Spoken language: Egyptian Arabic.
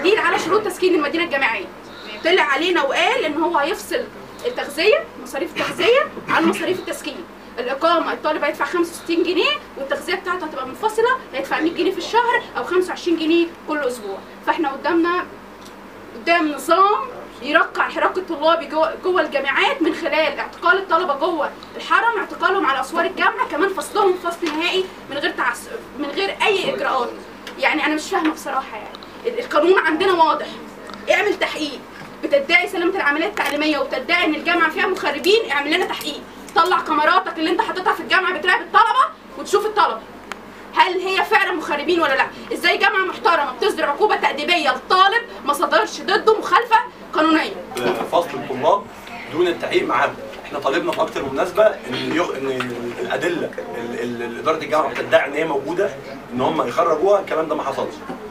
تعديل على شروط تسكين المدينه الجامعيه طلع علينا وقال ان هو هيفصل التغذيه مصاريف التغذيه عن مصاريف التسكين الاقامه الطالب هيدفع 65 جنيه والتغذيه بتاعته هتبقى منفصله هيدفع 100 جنيه في الشهر او 25 جنيه كل اسبوع فاحنا قدامنا قدام نظام يرقع حراك الطلاب جوه جوه الجامعات من خلال اعتقال الطلبه جوه الحرم اعتقالهم على اسوار الجامعه كمان فصلهم فصل نهائي من غير تعسف من غير اي اجراءات يعني انا مش فاهمه بصراحه يعني القانون عندنا واضح اعمل تحقيق بتدعي سلامه العمليات التعليميه وتدعي ان الجامعه فيها مخربين اعمل لنا تحقيق طلع كاميراتك اللي انت حاططها في الجامعه بتراقب الطلبه وتشوف الطلبه هل هي فعلا مخربين ولا لا ازاي جامعه محترمه بتصدر عقوبه تاديبيه للطالب ما صدرش ضده مخالفه قانونيه فصل الطلاب دون التحقيق معاهم احنا طالبنا في اكتر من مناسبه ان يخ... ان الادله اللي اداره الجامعه بتدعي ان هي موجوده ان هم يخرجوها الكلام ده ما حصلش